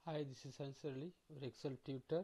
Hi, this is Ansarli, ஒரு Excel tutor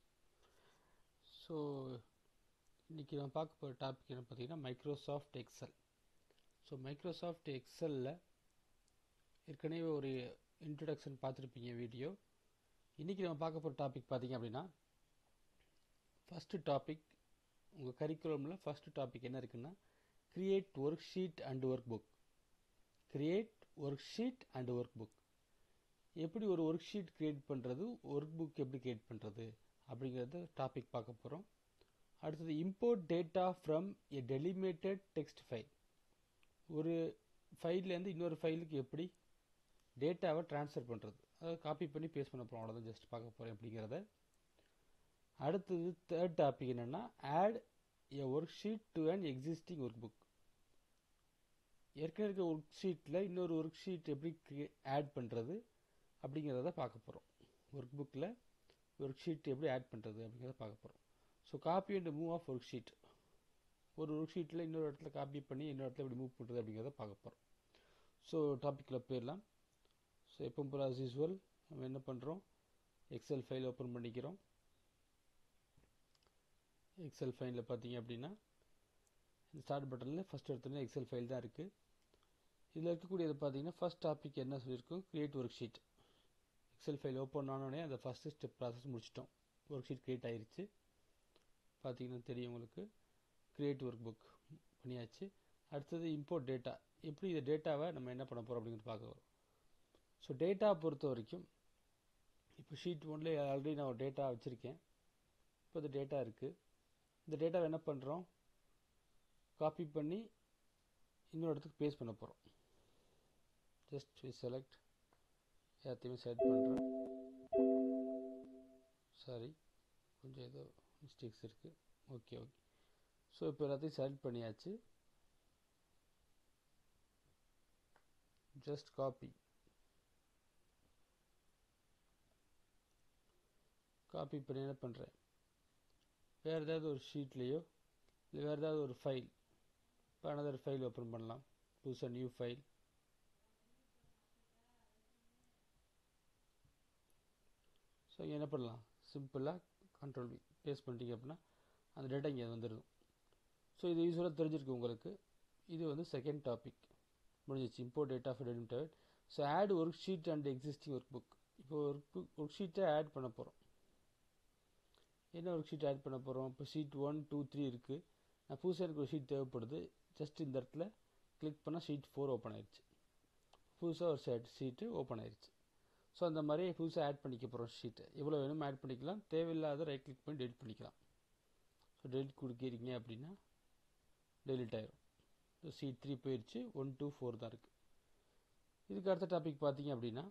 so இன்றைக்கி நம்ம பார்க்க போகிற டாபிக் என்ன பார்த்தீங்கன்னா மைக்ரோசாஃப்ட் எக்ஸல் ஸோ மைக்ரோசாஃப்ட் எக்ஸலில் ஏற்கனவே ஒரு இன்ட்ரடக்ஷன் பார்த்துருப்பீங்க வீடியோ இன்றைக்கி நம்ம பார்க்க போகிற டாபிக் பார்த்தீங்க அப்படின்னா ஃபஸ்ட்டு டாபிக் உங்கள் கரிக்குலமில் ஃபஸ்ட்டு டாபிக் என்ன இருக்குன்னா create worksheet and workbook create worksheet and workbook எப்படி ஒரு ஒர்க் ஷீட் கிரியேட் பண்ணுறது ஒர்க் புக் எப்படி கிரியேட் பண்ணுறது அப்படிங்கிறத டாபிக் பார்க்க போகிறோம் அடுத்தது import data from a delimited text file ஒரு ஃபைல்லேருந்து இன்னொரு ஃபைலுக்கு எப்படி டேட்டாவை ட்ரான்ஸ்ஃபர் பண்ணுறது அதாவது காப்பி பண்ணி பேஸ்ட் பண்ண போகிறோம் அவ்வளோதான் ஜஸ்ட் பார்க்க போகிறேன் அப்படிங்கிறத அடுத்தது தேர்ட் டாபிக் என்னென்னா add a worksheet to an existing workbook ஏற்கனவே இருக்க ஒர்க் ஷீட்டில் இன்னொரு ஒர்க் ஷீட் எப்படி ஆட் பண்ணுறது அப்படிங்கிறத பார்க்க போகிறோம் ஒர்க் புக்கில் ஒர்க் ஷீட் எப்படி ஆட் பண்ணுறது அப்படிங்கிறத பார்க்க போகிறோம் so copy and move of worksheet ஒரு ஒர்க் ஷீட்டில் இன்னொரு இடத்துல காப்பி பண்ணி இன்னொரு இடத்துல எப்படி மூவ் பண்ணுறது அப்படிங்கிறத பார்க்க போகிறோம் ஸோ டாப்பிக்கில் போயிடலாம் ஸோ எப்போ போல் ஆஸ் யூஸ்வல் நம்ம என்ன பண்ணுறோம் எக்ஸல் ஃபைல் ஓப்பன் பண்ணிக்கிறோம் எக்ஸல் ஃபைலில் பார்த்தீங்க அப்படின்னா இந்த ஸ்டார்ட் பட்டனில் ஃபஸ்ட் எடுத்தோன்னே எக்ஸல் ஃபைல் தான் இருக்குது இதில் இருக்கக்கூடியது பார்த்தீங்கன்னா ஃபஸ்ட் டாபிக் என்ன சொல்லியிருக்கோம் create worksheet Excel file open ஆனோடனே அந்த ஃபஸ்ட்டு ஸ்டெப் ப்ராசஸ் முடிச்சிட்டோம் ஒர்க் ஷீட் க்ரியேட் ஆயிருச்சு பார்த்தீங்கன்னா தெரியும் உங்களுக்கு கிரியேட் ஒர்க் புக் பண்ணியாச்சு அடுத்தது இம்போர்ட் டேட்டா எப்படி இந்த டேட்டாவை நம்ம என்ன பண்ண போகிறோம் அப்படிங்கிறது பார்க்க வரும் ஸோ டேட்டா பொறுத்த வரைக்கும் இப்போ ஷீட் ஒன்ல ஆல்ரெடி நான் ஒரு டேட்டா வச்சுருக்கேன் இப்போ இந்த டேட்டா இருக்குது இந்த டேட்டாவை என்ன பண்ணுறோம் காப்பி பண்ணி இன்னொரு இடத்துக்கு பேஸ்ட் பண்ண போகிறோம் ஜஸ்ட் செலக்ட் எல்லாத்தையுமே செலக்ட் பண்ணுறேன் சாரி கொஞ்சம் ஏதோ மிஸ்டேக்ஸ் இருக்குது ஓகே ஓகே ஸோ இப்போ எல்லாத்தையும் செலக்ட் பண்ணியாச்சு ஜஸ்ட் காப்பி காப்பி பண்ணி என்ன பண்ணுறேன் வேறு ஏதாவது ஒரு ஷீட்லேயோ இல்லை வேறு ஏதாவது ஒரு ஃபைல் இப்போ அனதர் ஃபைல் ஓப்பன் பண்ணலாம் புதுசாக நியூ ஃபைல் ஸோ இங்கே என்ன பண்ணலாம் சிம்பிளாக கண்ட்ரோல் வி பேஸ்ட் பண்ணிட்டீங்க அப்படின்னா அந்த டேட்டா இங்கே வந்துடும் ஸோ இது யூஸ்வலாக தெரிஞ்சிருக்கு உங்களுக்கு இது வந்து செகண்ட் டாபிக் முடிஞ்சிச்சு import data for delimited so add worksheet and existing workbook இப்போ ஒர்க் புக் ஒர்க் ஷீட்டை ஆட் பண்ண போகிறோம் என்ன ஒர்க் ஷீட் ஆட் பண்ண போகிறோம் இப்போ ஷீட் ஒன் டூ த்ரீ இருக்குது நான் புதுசாக எனக்கு ஒரு ஷீட் தேவைப்படுது ஜஸ்ட் இந்த இடத்துல கிளிக் பண்ணால் ஷீட் ஃபோர் ஓப்பன் ஆயிடுச்சு புதுசாக ஒரு ஷேட் ஷீட்டு ஓப்பன் ஆயிடுச்சு ஸோ அந்த மாதிரி புதுசாக ஆட் பண்ணிக்க போகிறோம் ஷீட்டை எவ்வளோ வேணுமோ ஆட் பண்ணிக்கலாம் தேவையில்லாத ரைட் கிளிக் பண்ணி டெலிட் பண்ணிக்கலாம் ஸோ டெலிட் கொடுக்கிறீங்க அப்படின்னா டெலிட் ஆயிரும் ஷீட் த்ரீ போயிடுச்சு ஒன் டூ ஃபோர் தான் இருக்குது இதுக்கு அடுத்த டாபிக் பார்த்தீங்க அப்படின்னா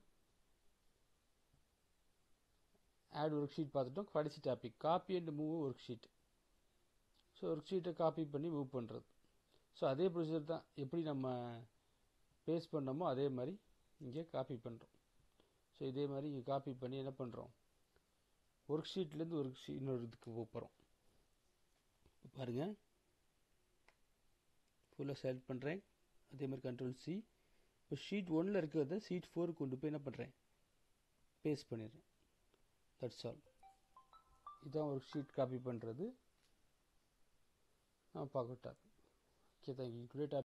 ஆட் ஒர்க் ஷீட் பார்த்துட்டோம் கடைசி topic copy and move worksheet so work ஷீட்டை காப்பி பண்ணி மூவ் பண்ணுறது ஸோ அதே ப்ரொசீஜர் தான் எப்படி நம்ம பேஸ்ட் பண்ணோமோ அதே மாதிரி இங்கே காப்பி பண்ணுறோம் ஸோ இதே மாதிரி இங்கே காப்பி பண்ணி என்ன பண்ணுறோம் ஒர்க் ஷீட்லேருந்து ஒர்க் ஷீட் இன்னொரு இதுக்கு போகிறோம் பாருங்கள் ஃபுல்லாக செலக்ட் பண்ணுறேன் அதே மாதிரி கண்ட்ரோல் சி இப்போ ஷீட் ஒன்னில் இருக்கிறத ஷீட் ஃபோருக்கு கொண்டு போய் என்ன பண்ணுறேன் பேஸ்ட் பண்ணிடுறேன் தட்ஸ் ஆல் இதுதான் ஒர்க் ஷீட் காப்பி பண்ணுறது நம்ம பார்க்க topic okay thank you today topic